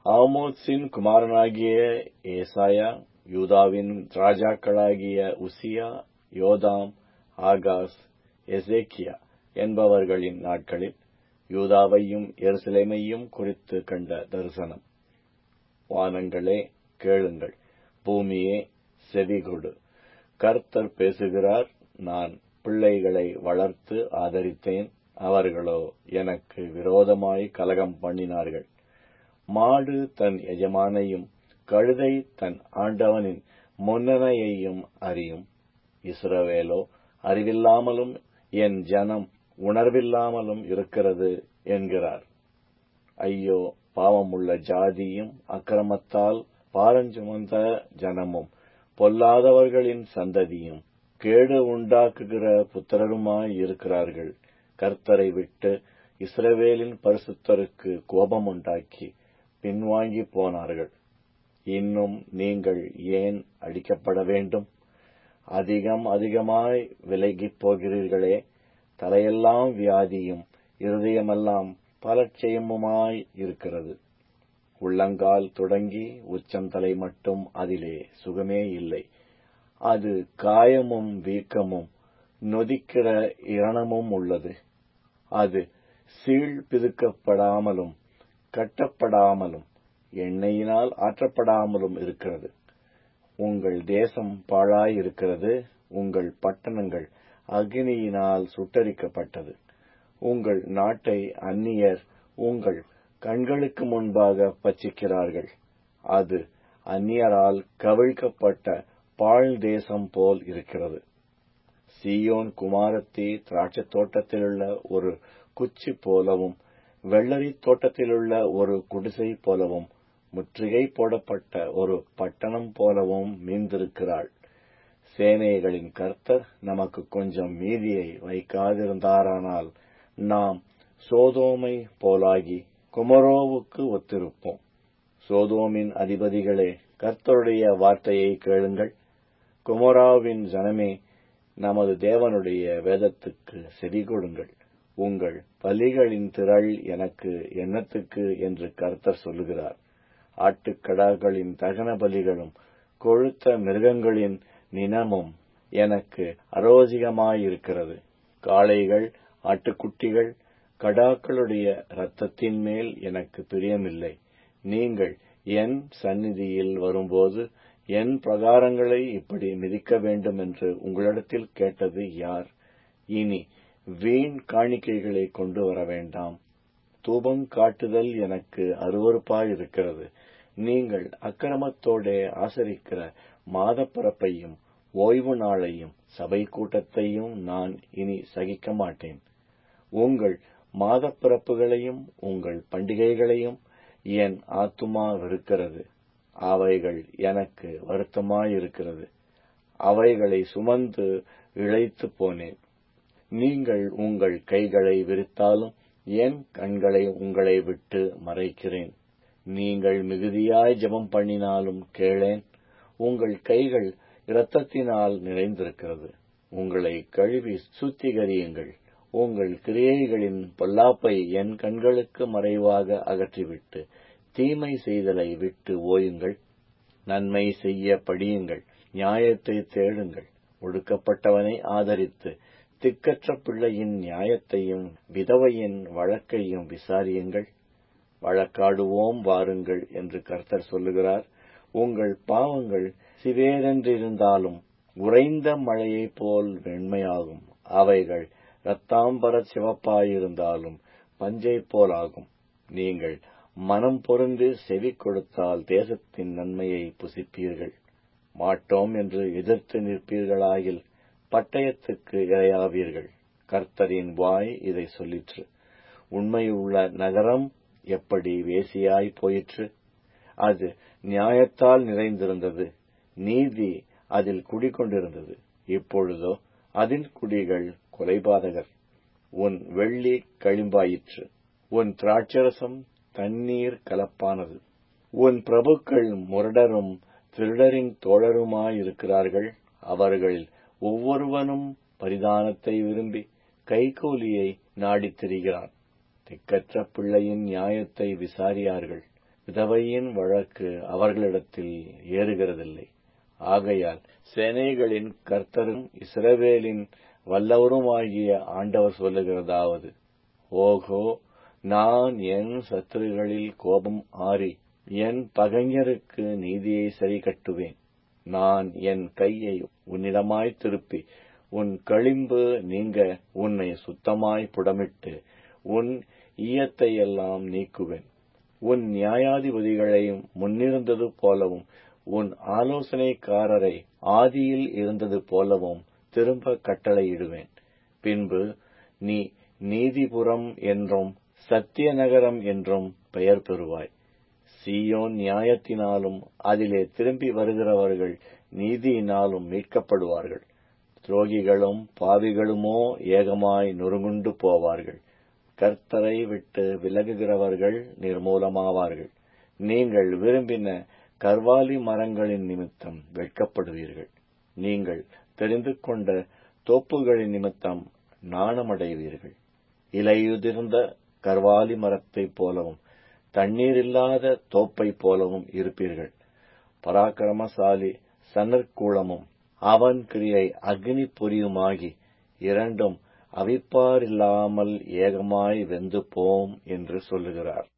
ஆமோத்சின் குமாரனாகிய ஏசாயா யூதாவின் ராஜாக்களாகிய உசியா யோதாம் ஆகாஸ் எசேக்கியா என்பவர்களின் நாட்களில் யூதாவையும் எருசலேமையும் குறித்து கண்ட தரிசனம் வானங்களே கேளுங்கள் பூமியே செவிகொடு கர்த்தர் பேசுகிறார் நான் பிள்ளைகளை வளர்த்து ஆதரித்தேன் அவர்களோ எனக்கு விரோதமாய் கலகம் பண்ணினார்கள் மாடு தன் எஜமானையும் கழுதை தன் ஆண்டவனின் முன்னணையையும் அறியும் இஸ்ரவேலோ அறிவில்லாமலும் என் ஜனம் உணர்வில்லாமலும் இருக்கிறது என்கிறார் ஐயோ பாவமுள்ள ஜாதியும் அக்கிரமத்தால் பாரஞ்சுமந்த ஜனமும் பொல்லாதவர்களின் சந்ததியும் கேடு உண்டாக்குகிற புத்திரருமாய் இருக்கிறார்கள் கர்த்தரை விட்டு இஸ்ரவேலின் பரிசுத்தருக்கு கோபம் உண்டாக்கி பின்வாங்கி போனார்கள் இன்னும் நீங்கள் ஏன் அடிக்கப்பட வேண்டும் அதிகம் அதிகமாய் விலகிப் போகிறீர்களே தலையெல்லாம் வியாதியும் இருதயமெல்லாம் பலட்சயமுமாய் இருக்கிறது உள்ளங்கால் தொடங்கி உச்சந்தலை மட்டும் அதிலே சுகமே இல்லை அது காயமும் வீக்கமும் நொதிக்கிற இரணமும் உள்ளது அது சீழ் பிதுக்கப்படாமலும் கட்டப்படாமலும் எண்ணெயினால் ஆற்றப்படாமலும் இருக்கிறது உங்கள் தேசம் பாழாயிருக்கிறது உங்கள் பட்டணங்கள் அக்னியினால் சுட்டரிக்கப்பட்டது உங்கள் நாட்டை அந்நியர் உங்கள் கண்களுக்கு முன்பாக பச்சிக்கிறார்கள் அது அந்நியரால் கவிழ்க்கப்பட்ட பாழ் தேசம் போல் இருக்கிறது சீயோன் குமாரத்தி திராட்சத் தோட்டத்திலுள்ள ஒரு குச்சி போலவும் வெள்ளரி தோட்டத்திலுள்ள ஒரு குடிசை போலவும் முற்றுகை போடப்பட்ட ஒரு பட்டணம் போலவும் மீந்திருக்கிறாள் சேனைகளின் கர்த்தர் நமக்கு கொஞ்சம் மீதியை வைக்காதிருந்தாரானால் நாம் சோதோமை போலாகி குமரோவுக்கு ஒத்திருப்போம் சோதோமின் அதிபதிகளே கர்த்தருடைய வார்த்தையை கேளுங்கள் குமராவின் ஜனமே நமது தேவனுடைய வேதத்துக்கு செவி கொடுங்கள் உங்கள் பலிகளின் திரள் எனக்கு எண்ணத்துக்கு என்று கர்த்தர் சொல்லுகிறார் ஆட்டுக்கடாக்களின் தகன பலிகளும் கொழுத்த மிருகங்களின் நினமும் எனக்கு அரோசிகமாயிருக்கிறது காளைகள் ஆட்டுக்குட்டிகள் கடாக்களுடைய இரத்தத்தின் மேல் எனக்கு பிரியமில்லை நீங்கள் என் சந்நிதியில் வரும்போது என் பிரகாரங்களை இப்படி மிதிக்க வேண்டும் என்று உங்களிடத்தில் கேட்டது யார் இனி வீண் காணிக்கைகளை கொண்டு வர வேண்டாம் தூபம் காட்டுதல் எனக்கு அருவறுப்பாயிருக்கிறது நீங்கள் அக்கிரமத்தோடே ஆசரிக்கிற மாதப்பிறப்பையும் ஓய்வு நாளையும் சபை கூட்டத்தையும் நான் இனி சகிக்க மாட்டேன் உங்கள் மாதப்பிறப்புகளையும் உங்கள் பண்டிகைகளையும் என் ஆத்துமா வெறுக்கிறது அவைகள் எனக்கு வருத்தமாயிருக்கிறது அவைகளை சுமந்து இழைத்து போனேன் நீங்கள் உங்கள் கைகளை விரித்தாலும் என் கண்களை உங்களை விட்டு மறைக்கிறேன் நீங்கள் மிகுதியாய் ஜெபம் பண்ணினாலும் கேளேன் உங்கள் கைகள் இரத்தத்தினால் நிறைந்திருக்கிறது உங்களை கழுவி சுத்திகரியுங்கள் உங்கள் கிரியைகளின் பொல்லாப்பை என் கண்களுக்கு மறைவாக அகற்றிவிட்டு தீமை செய்தலை விட்டு ஓயுங்கள் நன்மை செய்ய படியுங்கள் நியாயத்தை தேடுங்கள் ஒடுக்கப்பட்டவனை ஆதரித்து திக்கற்ற பிள்ளையின் நியாயத்தையும் விதவையின் வழக்கையும் விசாரியுங்கள் வழக்காடுவோம் வாருங்கள் என்று கர்த்தர் சொல்லுகிறார் உங்கள் பாவங்கள் சிவேதென்றிருந்தாலும் உறைந்த மழையைப் போல் வெண்மையாகும் அவைகள் இரத்தாம்பர சிவப்பாயிருந்தாலும் பஞ்சை போலாகும் நீங்கள் மனம் பொருந்து செவி கொடுத்தால் தேசத்தின் நன்மையை புசிப்பீர்கள் மாட்டோம் என்று எதிர்த்து நிற்பீர்களாகில் பட்டயத்துக்கு இரையாவீர்கள் கர்த்தரின் வாய் இதை சொல்லிற்று உண்மையுள்ள நகரம் எப்படி வேசியாய் போயிற்று அது நியாயத்தால் நிறைந்திருந்தது நீதி அதில் குடிகொண்டிருந்தது இப்பொழுதோ அதின் குடிகள் கொலைபாதகர் உன் வெள்ளி களிம்பாயிற்று உன் திராட்சரசம் தண்ணீர் கலப்பானது உன் பிரபுக்கள் முரடரும் திருடரின் தோழருமாயிருக்கிறார்கள் அவர்களில் ஒவ்வொருவனும் பரிதானத்தை விரும்பி கைகூலியை நாடித் திரிகிறான் திக்கற்ற பிள்ளையின் நியாயத்தை விசாரியார்கள் விதவையின் வழக்கு அவர்களிடத்தில் ஏறுகிறதில்லை ஆகையால் சேனைகளின் கர்த்தரும் இஸ்ரவேலின் வல்லவருமாகிய ஆண்டவர் சொல்லுகிறதாவது ஓகோ நான் என் சத்துருகளில் கோபம் ஆறி என் பகைஞருக்கு நீதியை சரி கட்டுவேன் நான் என் கையை உன்னிடமாய் திருப்பி உன் களிம்பு நீங்க உன்னை சுத்தமாய் புடமிட்டு உன் ஈயத்தையெல்லாம் நீக்குவேன் உன் நியாயாதிபதிகளை முன்னிருந்தது போலவும் உன் ஆலோசனைக்காரரை ஆதியில் இருந்தது போலவும் திரும்ப கட்டளையிடுவேன் பின்பு நீ நீதிபுரம் என்றும் சத்திய நகரம் என்றும் பெயர் பெறுவாய் சீயோன் நியாயத்தினாலும் அதிலே திரும்பி வருகிறவர்கள் நீதியினாலும் மீட்கப்படுவார்கள் துரோகிகளும் பாவிகளுமோ ஏகமாய் நொறுங்குண்டு போவார்கள் கர்த்தரை விட்டு விலகுகிறவர்கள் நிர்மூலமாவார்கள் நீங்கள் விரும்பின கர்வாலி மரங்களின் நிமித்தம் வெட்கப்படுவீர்கள் நீங்கள் தெரிந்து கொண்ட தோப்புகளின் நிமித்தம் நாணமடைவீர்கள் இலையுதிர்ந்த கர்வாலி மரத்தைப் போலவும் தண்ணீரில்லாத தோப்பைப் போலவும் இருப்பீர்கள் பராக்கிரமசாலி சணற்கூளமும் அவன் கிரியை அக்னி பொரியுமாகி இரண்டும் அவிப்பாரில்லாமல் ஏகமாய் வெந்து போம் என்று சொல்லுகிறார்